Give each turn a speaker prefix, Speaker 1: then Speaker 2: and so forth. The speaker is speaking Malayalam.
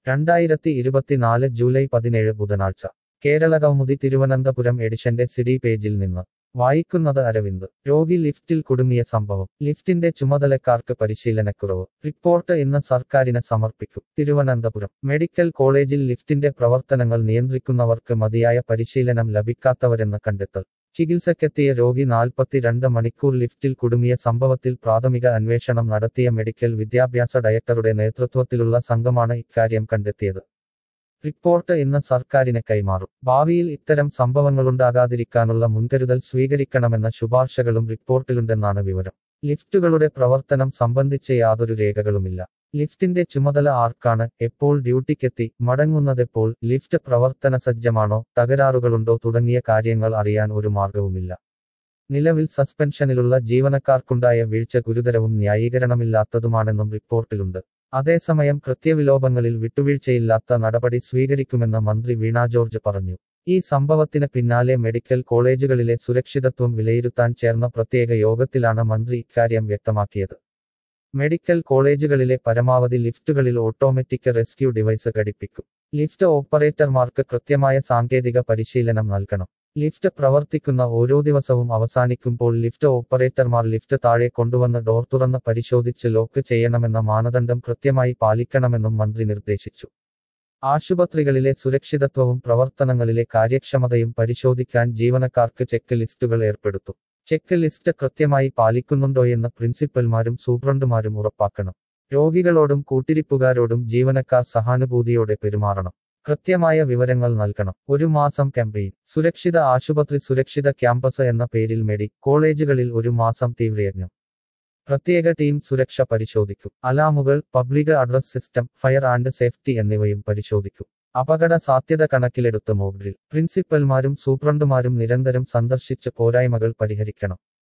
Speaker 1: രണ്ടായിരത്തി ഇരുപത്തിനാല് ജൂലൈ പതിനേഴ് ബുധനാഴ്ച കേരളകൗമുദി തിരുവനന്തപുരം എഡിഷന്റെ സിഡി പേജിൽ നിന്ന് വായിക്കുന്നത് അരവിന്ദ് രോഗി ലിഫ്റ്റിൽ കുടുങ്ങിയ സംഭവം ലിഫ്റ്റിന്റെ ചുമതലക്കാർക്ക് പരിശീലനക്കുറവ് റിപ്പോർട്ട് ഇന്ന് സർക്കാരിന് സമർപ്പിക്കും തിരുവനന്തപുരം മെഡിക്കൽ കോളേജിൽ ലിഫ്റ്റിന്റെ പ്രവർത്തനങ്ങൾ നിയന്ത്രിക്കുന്നവർക്ക് മതിയായ പരിശീലനം ലഭിക്കാത്തവരെന്ന് കണ്ടെത്തൽ ചികിത്സക്കെത്തിയ രോഗി നാൽപ്പത്തിരണ്ട് മണിക്കൂർ ലിഫ്റ്റിൽ കുടുങ്ങിയ സംഭവത്തിൽ പ്രാഥമിക അന്വേഷണം നടത്തിയ മെഡിക്കൽ വിദ്യാഭ്യാസ ഡയറക്ടറുടെ നേതൃത്വത്തിലുള്ള സംഘമാണ് ഇക്കാര്യം കണ്ടെത്തിയത് റിപ്പോർട്ട് ഇന്ന് സർക്കാരിന് കൈമാറും ഭാവിയിൽ ഇത്തരം സംഭവങ്ങളുണ്ടാകാതിരിക്കാനുള്ള മുൻകരുതൽ സ്വീകരിക്കണമെന്ന ശുപാർശകളും റിപ്പോർട്ടിലുണ്ടെന്നാണ് വിവരം ലിഫ്റ്റുകളുടെ പ്രവർത്തനം സംബന്ധിച്ച് യാതൊരു രേഖകളുമില്ല ലിഫ്റ്റിന്റെ ചുമതല ആർക്കാണ് എപ്പോൾ ഡ്യൂട്ടിക്കെത്തി മടങ്ങുന്നതെപ്പോൾ ലിഫ്റ്റ് പ്രവർത്തന സജ്ജമാണോ തകരാറുകളുണ്ടോ തുടങ്ങിയ കാര്യങ്ങൾ അറിയാൻ ഒരു മാർഗവുമില്ല നിലവിൽ സസ്പെൻഷനിലുള്ള ജീവനക്കാർക്കുണ്ടായ വീഴ്ച ഗുരുതരവും ന്യായീകരണമില്ലാത്തതുമാണെന്നും റിപ്പോർട്ടിലുണ്ട് അതേസമയം കൃത്യവിലോപങ്ങളിൽ വിട്ടുവീഴ്ചയില്ലാത്ത നടപടി സ്വീകരിക്കുമെന്ന് മന്ത്രി വീണ ജോർജ് പറഞ്ഞു ഈ സംഭവത്തിന് പിന്നാലെ മെഡിക്കൽ കോളേജുകളിലെ സുരക്ഷിതത്വം വിലയിരുത്താൻ ചേർന്ന പ്രത്യേക യോഗത്തിലാണ് മന്ത്രി ഇക്കാര്യം വ്യക്തമാക്കിയത് മെഡിക്കൽ കോളേജുകളിലെ പരമാവധി ലിഫ്റ്റുകളിൽ ഓട്ടോമാറ്റിക് റെസ്ക്യൂ ഡിവൈസ് ഘടിപ്പിക്കും ലിഫ്റ്റ് ഓപ്പറേറ്റർമാർക്ക് കൃത്യമായ സാങ്കേതിക പരിശീലനം നൽകണം ലിഫ്റ്റ് പ്രവർത്തിക്കുന്ന ഓരോ ദിവസവും അവസാനിക്കുമ്പോൾ ലിഫ്റ്റ് ഓപ്പറേറ്റർമാർ ലിഫ്റ്റ് താഴെ കൊണ്ടുവന്ന് ഡോർ തുറന്ന് പരിശോധിച്ച് ലോക്ക് ചെയ്യണമെന്ന മാനദണ്ഡം കൃത്യമായി പാലിക്കണമെന്നും മന്ത്രി നിർദ്ദേശിച്ചു ആശുപത്രികളിലെ സുരക്ഷിതത്വവും പ്രവർത്തനങ്ങളിലെ കാര്യക്ഷമതയും പരിശോധിക്കാൻ ജീവനക്കാർക്ക് ചെക്ക് ലിസ്റ്റുകൾ ഏർപ്പെടുത്തും ചെക്ക് ലിസ്റ്റ് കൃത്യമായി പാലിക്കുന്നുണ്ടോയെന്ന് പ്രിൻസിപ്പൽമാരും സൂപ്രണ്ടുമാരും ഉറപ്പാക്കണം രോഗികളോടും കൂട്ടിരിപ്പുകാരോടും ജീവനക്കാർ സഹാനുഭൂതിയോടെ പെരുമാറണം കൃത്യമായ വിവരങ്ങൾ നൽകണം ഒരു മാസം ക്യാമ്പയിൻ സുരക്ഷിത ആശുപത്രി സുരക്ഷിത ക്യാമ്പസ് എന്ന പേരിൽ മെഡി കോളേജുകളിൽ ഒരു മാസം തീവ്രയജ്ഞം പ്രത്യേക ടീം സുരക്ഷ പരിശോധിക്കും അലാമുകൾ public address system fire and safety എന്നിവയും പരിശോധിക്കും അപകട സാധ്യത കണക്കിലെടുത്ത് മോക്ഡ്രിൽ പ്രിൻസിപ്പൽമാരും സൂപ്രണ്ടുമാരും നിരന്തരം സന്ദർശിച്ച് പോരായ്മകൾ പരിഹരിക്കണം